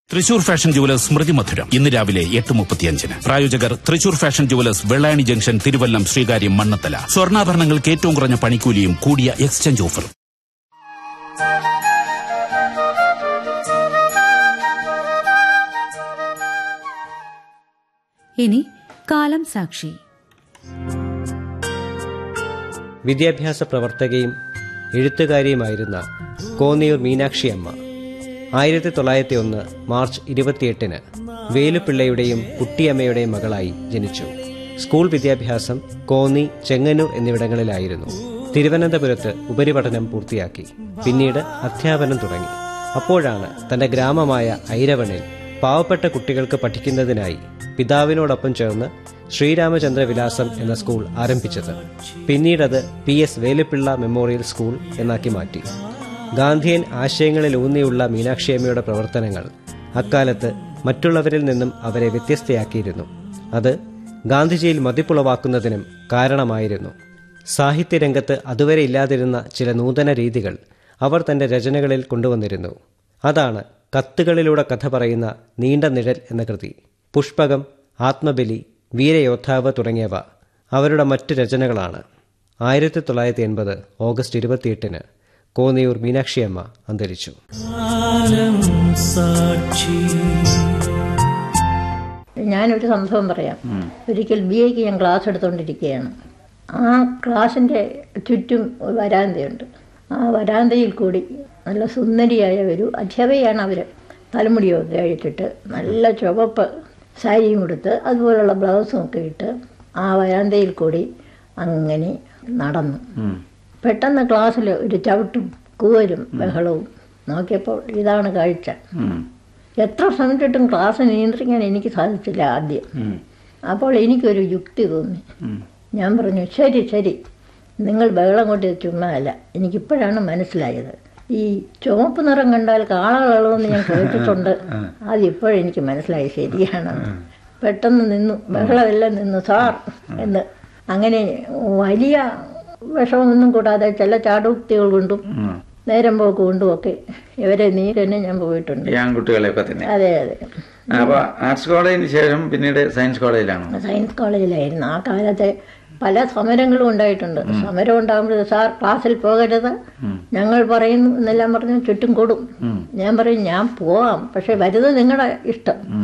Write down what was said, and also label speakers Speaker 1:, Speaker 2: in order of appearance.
Speaker 1: Thrissur fashion jewellers സ്മൃതി മധുരം ഇന്ന് രാവിലെ എട്ട് മുപ്പത്തിയഞ്ചിന് പ്രായോജകർ Thrissur fashion jewellers Vellayani junction Thiruvallam Sreekaryam Mannanthala സ്വർണ്ണാഭരണങ്ങൾക്ക് ഏറ്റവും കുറഞ്ഞ പണിക്കൂലിയും കൂടിയ എക്സ്ചേഞ്ച് ഓഫറും
Speaker 2: ഇനി കാലം സാക്ഷി
Speaker 3: വിദ്യാഭ്യാസ പ്രവർത്തകയും എഴുത്തുകാരിയുമായിരുന്ന കോന്നിയൂർ മീനാക്ഷി അമ്മ ആയിരത്തി തൊള്ളായിരത്തി ഒന്ന് മാർച്ച് ഇരുപത്തിയെട്ടിന് വേലുപിള്ളയുടെയും കുട്ടിയമ്മയുടെയും മകളായി ജനിച്ചു സ്കൂൾ വിദ്യാഭ്യാസം കോന്നി ചെങ്ങന്നൂർ എന്നിവിടങ്ങളിലായിരുന്നു തിരുവനന്തപുരത്ത് ഉപരിപഠനം പൂർത്തിയാക്കി പിന്നീട് അധ്യാപനം തുടങ്ങി അപ്പോഴാണ് തന്റെ ഗ്രാമമായ ഐരവണിൽ പാവപ്പെട്ട കുട്ടികൾക്ക് പഠിക്കുന്നതിനായി പിതാവിനോടൊപ്പം ചേർന്ന് ശ്രീരാമചന്ദ്ര വിലാസം എന്ന സ്കൂൾ ആരംഭിച്ചത് പിന്നീടത് P S Velupillai memorial school എന്നാക്കി മാറ്റി ഗാന്ധിയൻ ആശയങ്ങളിൽ ഊന്നിയുള്ള മീനാക്ഷിയമ്മയുടെ പ്രവർത്തനങ്ങൾ അക്കാലത്ത് മറ്റുള്ളവരിൽ നിന്നും അവരെ വ്യത്യസ്തയാക്കിയിരുന്നു അത് ഗാന്ധിജിയിൽ മതിപ്പുളവാക്കുന്നതിനും കാരണമായിരുന്നു സാഹിത്യരംഗത്ത് അതുവരെ ഇല്ലാതിരുന്ന ചില നൂതന രീതികൾ അവർ തന്റെ രചനകളിൽ കൊണ്ടുവന്നിരുന്നു അതാണ് കത്തുകളിലൂടെ കഥ പറയുന്ന നീണ്ട നിഴൽ എന്ന കൃതി പുഷ്പകം ആത്മബലി വീരയോദ്ധാവ് തുടങ്ങിയവ അവരുടെ മറ്റു രചനകളാണ് ആയിരത്തി തൊള്ളായിരത്തി എൺപത് ഓഗസ്റ്റ് ഇരുപത്തിയെട്ടിന് കോന്നിയൂർ മീനാക്ഷിയമ്മ അന്തരിച്ചു
Speaker 4: ഞാനൊരു സംഭവം പറയാം ഒരിക്കൽ ബി എക്ക് ഞാൻ ക്ലാസ് എടുത്തുകൊണ്ടിരിക്കുകയാണ് ആ ക്ലാസ്സിൻ്റെ ചുറ്റും ഒരു വരാന്തയുണ്ട് ആ വരാന്തയിൽ കൂടി നല്ല സുന്ദരിയായ ഒരു അധ്യാപകയാണ് അവർ തലമുടിയൊക്കെ അഴിച്ചിട്ട് നല്ല ചുവപ്പ് സാരിയും കൊടുത്ത് അതുപോലുള്ള ബ്ലൗസും ഒക്കെ ഇട്ട് ആ വരാന്തയിൽ കൂടി അങ്ങനെ നടന്നു പെട്ടെന്ന് ക്ലാസ്സിൽ ഒരു ചവിട്ടും കൂവരും ബഹളവും നോക്കിയപ്പോൾ ഇതാണ് കാഴ്ച എത്ര ശ്രമിച്ചിട്ടും ക്ലാസ് നിയന്ത്രിക്കാൻ എനിക്ക് സാധിച്ചില്ല ആദ്യം അപ്പോൾ എനിക്കൊരു യുക്തി തോന്നി ഞാൻ പറഞ്ഞു ശരി ശരി നിങ്ങൾ ബഹളം കൊണ്ട് ചുമ്മാ അല്ല എനിക്കിപ്പോഴാണ് മനസ്സിലായത് ഈ ചുവപ്പ് നിറം കണ്ടാൽ കാളകളെന്ന് ഞാൻ കേട്ടിട്ടുണ്ട് അതിപ്പോഴെനിക്ക് മനസ്സിലായി ശരിയാണ് പെട്ടെന്ന് നിന്നു ബഹളമെല്ലാം നിന്നു സാർ എന്ന് അങ്ങനെ വലിയ വിഷമൊന്നും കൂടാതെ ചില ചാടുക്തികൾ കൊണ്ടും നേരം പോക്ക് കൊണ്ടും ഒക്കെ ഇവരെ നീ തന്നെ ഞാൻ പോയിട്ടുണ്ട്
Speaker 5: ഈ ആൺകുട്ടികളെയൊക്കെ തന്നെ
Speaker 4: അതെ അതെ
Speaker 5: അപ്പൊ ആർട്സ് കോളേജിന് ശേഷം പിന്നീട് സയൻസ് കോളേജിലാണോ
Speaker 4: സയൻസ് കോളേജിലായിരുന്നു ആ കാലത്തെ പല സമരങ്ങളും ഉണ്ടായിട്ടുണ്ട് സമരം ഉണ്ടാകുമ്പോൾ സാർ ക്ലാസ്സിൽ പോകരുത് ഞങ്ങൾ പറയുന്നു എന്നെല്ലാം പറഞ്ഞ് ചുറ്റും കൂടും ഞാൻ പറയും ഞാൻ പോവാം പക്ഷെ വരുന്നത് നിങ്ങളുടെ ഇഷ്ടം